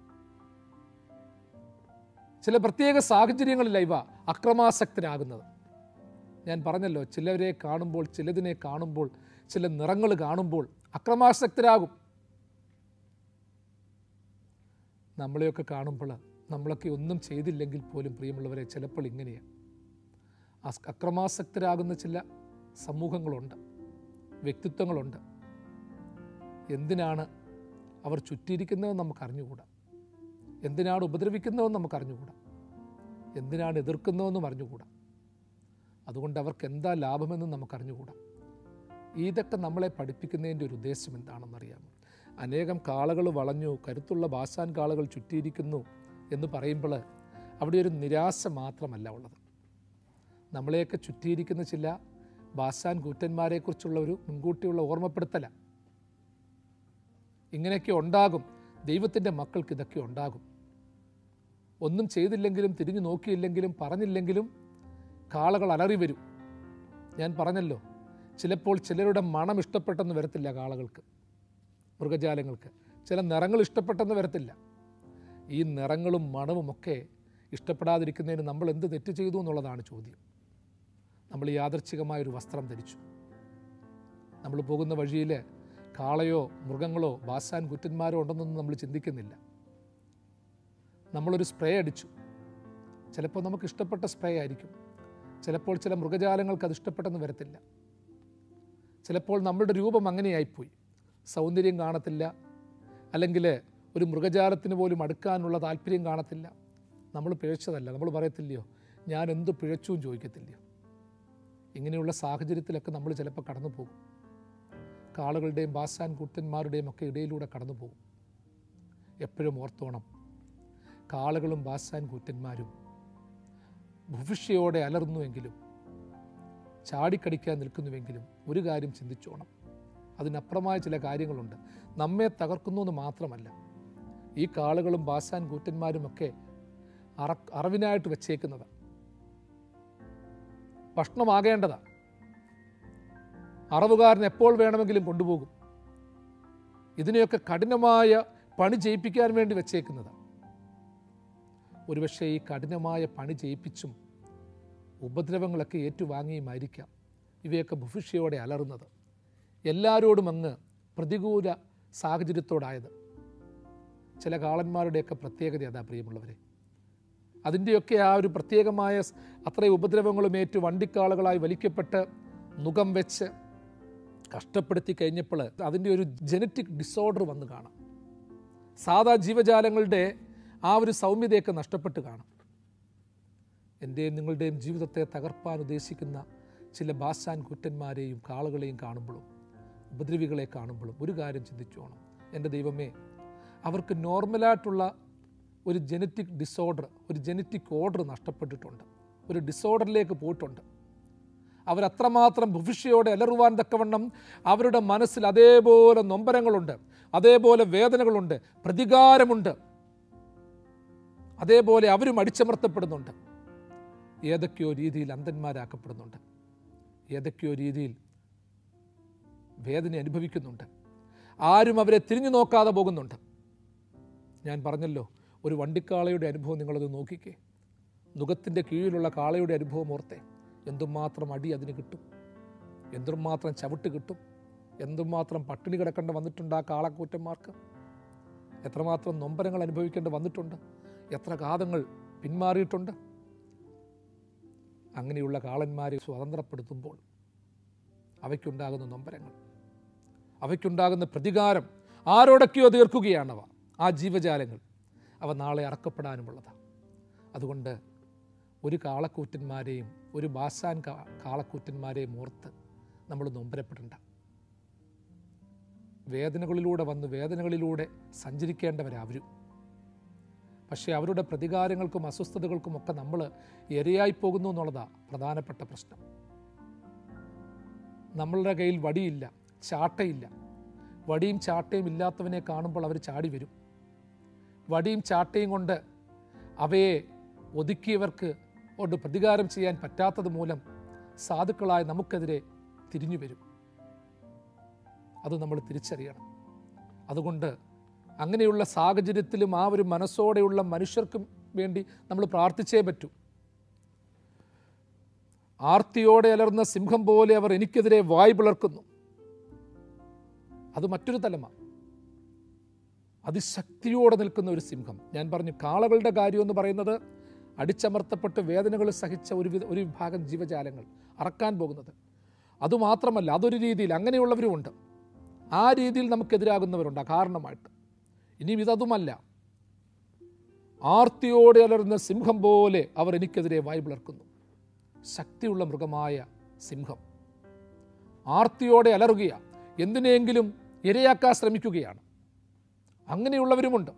ചില പ്രത്യേക സാഹചര്യങ്ങളില്ല ഇവ അക്രമാസക്തരാകുന്നത് ഞാൻ പറഞ്ഞല്ലോ ചിലരെ കാണുമ്പോൾ ചിലതിനെ കാണുമ്പോൾ ചില നിറങ്ങൾ കാണുമ്പോൾ അക്രമാസക്തരാകും നമ്മളെയൊക്കെ കാണുമ്പോൾ നമ്മളൊക്കെ ഒന്നും ചെയ്തില്ലെങ്കിൽ പോലും പ്രിയമുള്ളവരെ ചിലപ്പോൾ ഇങ്ങനെയാണ് അസ്- അക്രമാസക്തരാകുന്ന ചില സമൂഹങ്ങളുണ്ട് വ്യക്തിത്വങ്ങളുണ്ട് എന്തിനാണ് അവർ ചുറ്റിയിരിക്കുന്നതെന്ന് നമുക്ക് അറിഞ്ഞുകൂടാ എന്തിനാണ് ഉപദ്രവിക്കുന്നതെന്ന് നമുക്ക് അറിഞ്ഞുകൂടാ എന്തിനാണ് എതിർക്കുന്നതെന്നും അറിഞ്ഞുകൂടാ അതുകൊണ്ട് അവർക്ക് എന്താ ലാഭമെന്നും നമുക്ക് അറിഞ്ഞുകൂടാ ഇതൊക്കെ നമ്മളെ പഠിപ്പിക്കുന്നതിൻ്റെ ഒരു ഉദ്ദേശം എന്താണെന്നറിയാമോ അനേകം കാളകൾ വളഞ്ഞു കരുത്തുള്ള ബാസാൻ കാളകൾ ചുറ്റിയിരിക്കുന്നു എന്ന് പറയുമ്പോൾ അവിടെ ഒരു നിരാശ മാത്രമല്ല ഉള്ളത് നമ്മളെയൊക്കെ ചുറ്റിയിരിക്കുന്ന ചില ബാസാൻ കൂറ്റന്മാരെക്കുറിച്ചുള്ള ഒരു മുൻകൂട്ടിയുള്ള ഓർമ്മപ്പെടുത്തല ഇങ്ങനെയൊക്കെ ഉണ്ടാകും ദൈവത്തിൻ്റെ മക്കൾക്ക് ഇതൊക്കെ ഉണ്ടാകും ഒന്നും ചെയ്തില്ലെങ്കിലും തിരിഞ്ഞു നോക്കിയില്ലെങ്കിലും പറഞ്ഞില്ലെങ്കിലും കാളകൾ അലറി വരും ഞാൻ പറഞ്ഞല്ലോ ചിലപ്പോൾ ചിലരുടെ മണം ഇഷ്ടപ്പെട്ടെന്ന് വരത്തില്ല കാളകൾക്ക് മൃഗജാലങ്ങൾക്ക് ചില നിറങ്ങൾ ഇഷ്ടപ്പെട്ടെന്ന് വരത്തില്ല ഈ നിറങ്ങളും മണവുമൊക്കെ ഇഷ്ടപ്പെടാതിരിക്കുന്നതിന് നമ്മൾ എന്ത് തെറ്റ് ചെയ്തു എന്നുള്ളതാണ് ചോദ്യം നമ്മൾ യാദർച്ഛികമായൊരു വസ്ത്രം ധരിച്ചു നമ്മൾ പോകുന്ന വഴിയിൽ കാളയോ മൃഗങ്ങളോ ബാസാൻ കുറ്റന്മാരോ ഉണ്ടെന്നൊന്നും നമ്മൾ ചിന്തിക്കുന്നില്ല നമ്മളൊരു സ്പ്രേ അടിച്ചു ചിലപ്പോൾ നമുക്ക് ഇഷ്ടപ്പെട്ട സ്പ്രേ ആയിരിക്കും ചിലപ്പോൾ ചില മൃഗജാലങ്ങൾക്ക് അത് ഇഷ്ടപ്പെട്ടെന്ന് വരത്തില്ല ചിലപ്പോൾ നമ്മളുടെ രൂപം അങ്ങനെയായിപ്പോയി സൗന്ദര്യം കാണത്തില്ല അല്ലെങ്കിൽ ഒരു മൃഗജാലത്തിന് പോലും അടുക്കാനുള്ള താല്പര്യം കാണത്തില്ല നമ്മൾ പിഴച്ചതല്ല നമ്മൾ പറയത്തില്ലയോ ഞാൻ എന്ത് പിഴച്ചു എന്ന് ചോദിക്കത്തില്ലയോ ഇങ്ങനെയുള്ള സാഹചര്യത്തിലൊക്കെ നമ്മൾ ചിലപ്പോൾ കടന്നു പോകും കാളുകളുടെയും ബാസാൻ കുട്ടന്മാരുടെയും ഒക്കെ ഇടയിലൂടെ കടന്നു പോകും എപ്പോഴും ഓർത്തോണം കാളുകളും ബാസാൻ കൂറ്റന്മാരും ഭവിഷ്യയോടെ അലർന്നുവെങ്കിലും ചാടിക്കടിക്കാൻ നിൽക്കുന്നുവെങ്കിലും ഒരു കാര്യം ചിന്തിച്ചോണം അതിനപ്പുറമായ ചില കാര്യങ്ങളുണ്ട് നമ്മെ തകർക്കുന്നു എന്ന് മാത്രമല്ല ഈ കാളുകളും ബാസാൻ കൂറ്റന്മാരുമൊക്കെ അറ അറിവിനായിട്ട് വെച്ചേക്കുന്നത് ഭക്ഷണമാകേണ്ടതാ അറവുകാരൻ എപ്പോൾ വേണമെങ്കിലും കൊണ്ടുപോകും ഇതിനെയൊക്കെ കഠിനമായ പണി ചെയ്യിപ്പിക്കാൻ വേണ്ടി വെച്ചേക്കുന്നത് ഒരുപക്ഷെ ഈ കഠിനമായ പണി ചെയ്യിപ്പിച്ചും ഉപദ്രവങ്ങളൊക്കെ ഏറ്റുവാങ്ങിയുമായിരിക്കാം ഇവയൊക്കെ ഭുഭിഷ്യയോടെ അലറുന്നത് എല്ലാവരോടും അങ്ങ് പ്രതികൂല സാഹചര്യത്തോടായത് ചില കാളന്മാരുടെയൊക്കെ പ്രത്യേകത അതാ പ്രിയമുള്ളവരെ അതിൻ്റെയൊക്കെ ആ ഒരു പ്രത്യേകമായ സ് അത്രയും ഉപദ്രവങ്ങളും ഏറ്റു വണ്ടിക്കാളുകളായി വലിക്കപ്പെട്ട് മുഖം വെച്ച് കഷ്ടപ്പെടുത്തി കഴിഞ്ഞപ്പോൾ അതിൻ്റെ ഒരു ജനറ്റിക് ഡിസോർഡർ വന്ന് കാണാം സാധാ ജീവജാലങ്ങളുടെ ആ ഒരു സൗമ്യതയൊക്കെ നഷ്ടപ്പെട്ട് കാണാം എൻ്റെയും നിങ്ങളുടെയും ജീവിതത്തെ തകർപ്പാൻ ഉദ്ദേശിക്കുന്ന ചില ബാസാൻ കുറ്റന്മാരെയും കാളുകളെയും കാണുമ്പോഴും ഉപദ്രവികളെ കാണുമ്പോഴും ഒരു കാര്യം ചിന്തിച്ചു വേണം എൻ്റെ ദൈവമേ അവർക്ക് നോർമലായിട്ടുള്ള ഒരു ജനറ്റിക് ഡിസോർഡർ ഒരു ജനറ്റിക് ഓർഡർ നഷ്ടപ്പെട്ടിട്ടുണ്ട് ഒരു ഡിസോർഡറിലേക്ക് പോയിട്ടുണ്ട് അവരത്രമാത്രം ഭവിഷ്യയോടെ അലറുവാൻ തക്കവണ്ണം അവരുടെ മനസ്സിൽ അതേപോലെ നൊമ്പരങ്ങളുണ്ട് അതേപോലെ വേദനകളുണ്ട് പ്രതികാരമുണ്ട് അതേപോലെ അവരും അടിച്ചമർത്തപ്പെടുന്നുണ്ട് ഏതൊക്കെയോ രീതിയിൽ അന്ധന്മാരാക്കപ്പെടുന്നുണ്ട് ഏതൊക്കെയോ രീതിയിൽ വേദന അനുഭവിക്കുന്നുണ്ട് ആരും അവരെ തിരിഞ്ഞു നോക്കാതെ പോകുന്നുണ്ട് ഞാൻ പറഞ്ഞല്ലോ ഒരു വണ്ടിക്കാളയുടെ അനുഭവം നിങ്ങളത് നോക്കിക്കേ നുഖത്തിൻ്റെ കീഴിലുള്ള കാളയുടെ അനുഭവം ഓർത്തേ എന്തുമാത്രം അടി അതിന് കിട്ടും എന്തുമാത്രം ചവിട്ട് കിട്ടും എന്തുമാത്രം പട്ടിണി കിടക്കേണ്ട വന്നിട്ടുണ്ട് ആ കാളക്കൂറ്റന്മാർക്ക് എത്രമാത്രം നൊമ്പരങ്ങൾ അനുഭവിക്കേണ്ടി വന്നിട്ടുണ്ട് എത്ര കാതങ്ങൾ പിന്മാറിയിട്ടുണ്ട് അങ്ങനെയുള്ള കാളന്മാരെ സ്വതന്ത്രപ്പെടുത്തുമ്പോൾ അവയ്ക്കുണ്ടാകുന്ന നൊമ്പരങ്ങൾ അവയ്ക്കുണ്ടാകുന്ന പ്രതികാരം ആരോടൊക്കെയോ തീർക്കുകയാണവ ആ ജീവജാലങ്ങൾ അവ നാളെ അറക്കപ്പെടാനുമുള്ളതാണ് അതുകൊണ്ട് ഒരു കാളക്കൂറ്റന്മാരെയും ഒരു ബാസാൻ കാ കാളക്കൂറ്റന്മാരെയും ഓർത്ത് നമ്മൾ നൊമ്പരപ്പെടേണ്ട വേദനകളിലൂടെ വന്ന് വേദനകളിലൂടെ സഞ്ചരിക്കേണ്ടവരവരും പക്ഷേ അവരുടെ പ്രതികാരങ്ങൾക്കും അസ്വസ്ഥതകൾക്കും ഒക്കെ നമ്മൾ ഇരയായി പോകുന്നു എന്നുള്ളതാണ് പ്രധാനപ്പെട്ട പ്രശ്നം നമ്മളുടെ കയ്യിൽ വടിയില്ല ചാട്ടയില്ല വടിയും ചാട്ടയും ഇല്ലാത്തവനെ കാണുമ്പോൾ അവർ ചാടി വരും വടിയും ചാട്ടയും കൊണ്ട് അവയെ ഒതുക്കിയവർക്ക് കൊണ്ട് പ്രതികാരം ചെയ്യാൻ പറ്റാത്തത് മൂലം സാധുക്കളായ നമുക്കെതിരെ തിരിഞ്ഞു വരും അത് നമ്മൾ തിരിച്ചറിയണം അതുകൊണ്ട് അങ്ങനെയുള്ള സാഹചര്യത്തിലും ആ ഒരു മനസ്സോടെയുള്ള മനുഷ്യർക്കും വേണ്ടി നമ്മൾ പ്രാർത്ഥിച്ചേ പറ്റൂ ആർത്തിയോടെ അലർന്ന സിംഹം പോലെ അവർ എനിക്കെതിരെ വായ് പിളർക്കുന്നു അത് മറ്റൊരു തലമാണ് അതിശക്തിയോടെ നിൽക്കുന്ന ഒരു സിംഹം ഞാൻ പറഞ്ഞു കാളകളുടെ കാര്യം എന്ന് പറയുന്നത് അടിച്ചമർത്തപ്പെട്ട് വേദനകൾ സഹിച്ച ഒരു വിധ ഒരു വിഭാഗം ജീവജാലങ്ങൾ അറക്കാൻ പോകുന്നത് അതുമാത്രമല്ല അതൊരു രീതിയിൽ അങ്ങനെയുള്ളവരുമുണ്ട് ആ രീതിയിൽ നമുക്കെതിരാകുന്നവരുണ്ട് അകാരണമായിട്ട് ഇനിയും ഇതതുമല്ല ആർത്തിയോടെ അലർന്ന സിംഹം പോലെ അവർ എനിക്കെതിരെ വായ് പിളർക്കുന്നു ശക്തിയുള്ള മൃഗമായ സിംഹം ആർത്തിയോടെ അലറുകയാണ് എന്തിനെങ്കിലും ഇരയാക്കാൻ ശ്രമിക്കുകയാണ് അങ്ങനെയുള്ളവരുമുണ്ട്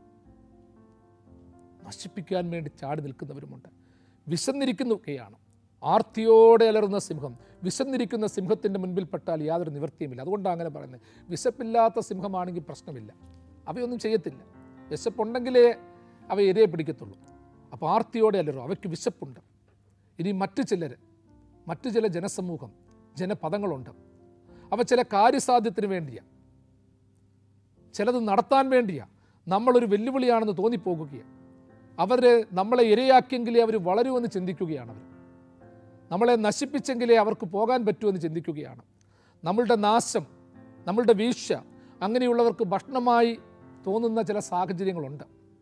നശിപ്പിക്കാൻ വേണ്ടി ചാടി നിൽക്കുന്നവരുമുണ്ട് വിശന്നിരിക്കുന്നൊക്കെയാണ് ആർത്തിയോടെ അലറുന്ന സിംഹം വിശന്നിരിക്കുന്ന സിംഹത്തിൻ്റെ മുൻപിൽപ്പെട്ടാൽ യാതൊരു നിവൃത്തിയുമില്ല അതുകൊണ്ടാണ് അങ്ങനെ പറയുന്നത് വിശപ്പില്ലാത്ത സിംഹമാണെങ്കിൽ പ്രശ്നമില്ല അവയൊന്നും ചെയ്യത്തില്ല വിശപ്പുണ്ടെങ്കിലേ അവ ഇരയെ പിടിക്കത്തുള്ളൂ അപ്പോൾ ആർത്തിയോടെ അല്ലറോ അവയ്ക്ക് വിശപ്പുണ്ട് ഇനി മറ്റു ചിലർ മറ്റു ചില ജനസമൂഹം ജനപദങ്ങളുണ്ട് അവ ചില കാര്യസാധ്യത്തിന് വേണ്ടിയാണ് ചിലത് നടത്താൻ വേണ്ടിയാണ് നമ്മളൊരു വെല്ലുവിളിയാണെന്ന് തോന്നിപ്പോകുകയാണ് അവർ നമ്മളെ ഇരയാക്കിയെങ്കിലേ അവർ വളരുമെന്ന് ചിന്തിക്കുകയാണ് അവർ നമ്മളെ നശിപ്പിച്ചെങ്കിലേ അവർക്ക് പോകാൻ പറ്റുമെന്ന് ചിന്തിക്കുകയാണ് നമ്മളുടെ നാശം നമ്മളുടെ വീഴ്ച അങ്ങനെയുള്ളവർക്ക് ഭക്ഷണമായി തോന്നുന്ന ചില സാഹചര്യങ്ങളുണ്ട്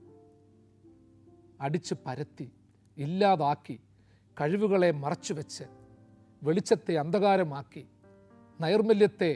അടിച്ച് പരത്തി ഇല്ലാതാക്കി കഴിവുകളെ മറച്ചുവെച്ച് വെളിച്ചത്തെ അന്ധകാരമാക്കി നൈർമല്യത്തെ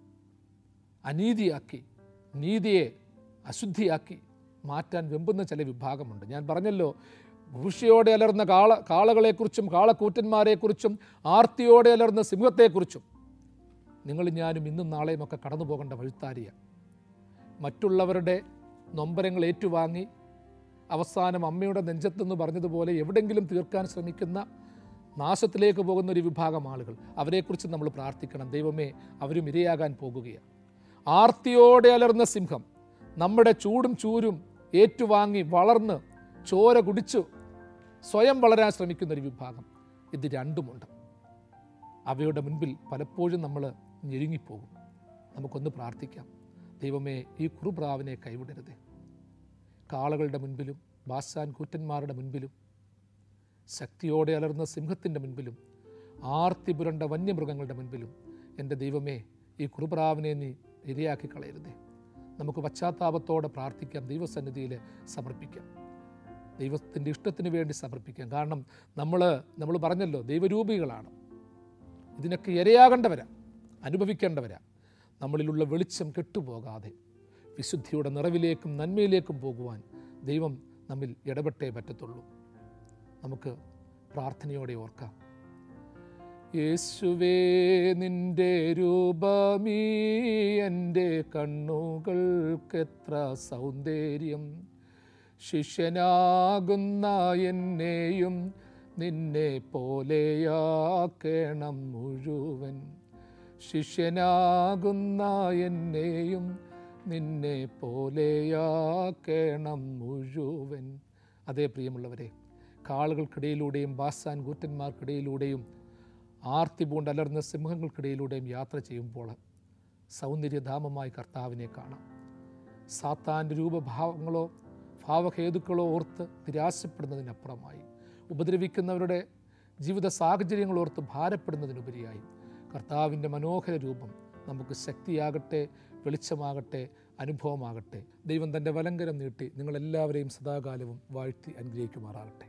അനീതിയാക്കി നീതിയെ അശുദ്ധിയാക്കി മാറ്റാൻ വെമ്പുന്ന ചില വിഭാഗമുണ്ട് ഞാൻ പറഞ്ഞല്ലോ ഭൂഷയോടെ അലർന്ന കാള കാളകളെക്കുറിച്ചും കാളക്കൂറ്റന്മാരെക്കുറിച്ചും ആർത്തിയോടെ അലർന്ന സിംഹത്തെക്കുറിച്ചും നിങ്ങൾ ഞാനും ഇന്നും നാളെയും ഒക്കെ കടന്നു പോകേണ്ട വഴുത്താരിയാണ് മറ്റുള്ളവരുടെ നൊമ്പരങ്ങൾ ഏറ്റുവാങ്ങി അവസാനം അമ്മയുടെ നെഞ്ചത്തെന്ന് പറഞ്ഞതുപോലെ എവിടെങ്കിലും തീർക്കാൻ ശ്രമിക്കുന്ന നാശത്തിലേക്ക് പോകുന്ന ഒരു വിഭാഗം ആളുകൾ അവരെക്കുറിച്ച് നമ്മൾ പ്രാർത്ഥിക്കണം ദൈവമേ അവരും ഇരയാകാൻ പോകുകയാണ് ആർത്തിയോടെ അലർന്ന സിംഹം നമ്മുടെ ചൂടും ചൂരും ഏറ്റുവാങ്ങി വളർന്ന് ചോര കുടിച്ചു സ്വയം വളരാൻ ശ്രമിക്കുന്ന ഒരു വിഭാഗം ഇത് രണ്ടുമുണ്ട് അവയുടെ മുൻപിൽ പലപ്പോഴും നമ്മൾ ഞെരുങ്ങിപ്പോകും നമുക്കൊന്ന് പ്രാർത്ഥിക്കാം ദൈവമേ ഈ കുറുപ്രാവിനെ കൈവിടരുതേ കാളകളുടെ മുൻപിലും ബാസാൻ കൂറ്റന്മാരുടെ മുൻപിലും ശക്തിയോടെ അലർന്ന സിംഹത്തിൻ്റെ മുൻപിലും ആർത്തി പുരണ്ട വന്യമൃഗങ്ങളുടെ മുൻപിലും എൻ്റെ ദൈവമേ ഈ കുറുപ്രാവിനെ നീ ഇരയാക്കി കളയരുതേ നമുക്ക് പശ്ചാത്താപത്തോടെ പ്രാർത്ഥിക്കാം ദൈവസന്നിധിയിൽ സമർപ്പിക്കാം ദൈവത്തിൻ്റെ ഇഷ്ടത്തിന് വേണ്ടി സമർപ്പിക്കാം കാരണം നമ്മൾ നമ്മൾ പറഞ്ഞല്ലോ ദൈവരൂപികളാണ് ഇതിനൊക്കെ ഇരയാകേണ്ടവരാ അനുഭവിക്കേണ്ടവരാ നമ്മളിലുള്ള വെളിച്ചം കെട്ടുപോകാതെ വിശുദ്ധിയുടെ നിറവിലേക്കും നന്മയിലേക്കും പോകുവാൻ ദൈവം നമ്മിൽ ഇടപെട്ടേ പറ്റത്തുള്ളൂ നമുക്ക് പ്രാർത്ഥനയോടെ ഓർക്കാം യേശുവേ നിന്റെ രൂപമീ എൻ്റെ കണ്ണുകൾക്കെത്ര സൗന്ദര്യം ശിഷ്യനാകുന്ന എന്നെയും നിന്നെ പോലെയാക്കണം മുഴുവൻ ശിഷ്യനാകുന്ന എന്നെയും നിന്നെ പോലെയാക്കണം മുഴുവൻ അതേ പ്രിയമുള്ളവരെ കാളുകൾക്കിടയിലൂടെയും ബാസാൻ കൂറ്റന്മാർക്കിടയിലൂടെയും ആർത്തി പൂണ്ട് അലർന്ന സിംഹങ്ങൾക്കിടയിലൂടെയും യാത്ര ചെയ്യുമ്പോൾ സൗന്ദര്യധാമമായി കർത്താവിനെ കാണാം സാത്താൻ്റെ രൂപഭാവങ്ങളോ ഭാവഹേതുക്കളോ ഓർത്ത് നിരാശപ്പെടുന്നതിനപ്പുറമായി ഉപദ്രവിക്കുന്നവരുടെ ജീവിത സാഹചര്യങ്ങൾ ഓർത്ത് ഭാരപ്പെടുന്നതിനുപരിയായി കർത്താവിൻ്റെ മനോഹര രൂപം നമുക്ക് ശക്തിയാകട്ടെ വെളിച്ചമാകട്ടെ അനുഭവമാകട്ടെ ദൈവം തൻ്റെ വലങ്കരം നീട്ടി നിങ്ങളെല്ലാവരെയും സദാകാലവും വാഴ്ത്തി അനുഗ്രഹിക്കുമാറാകട്ടെ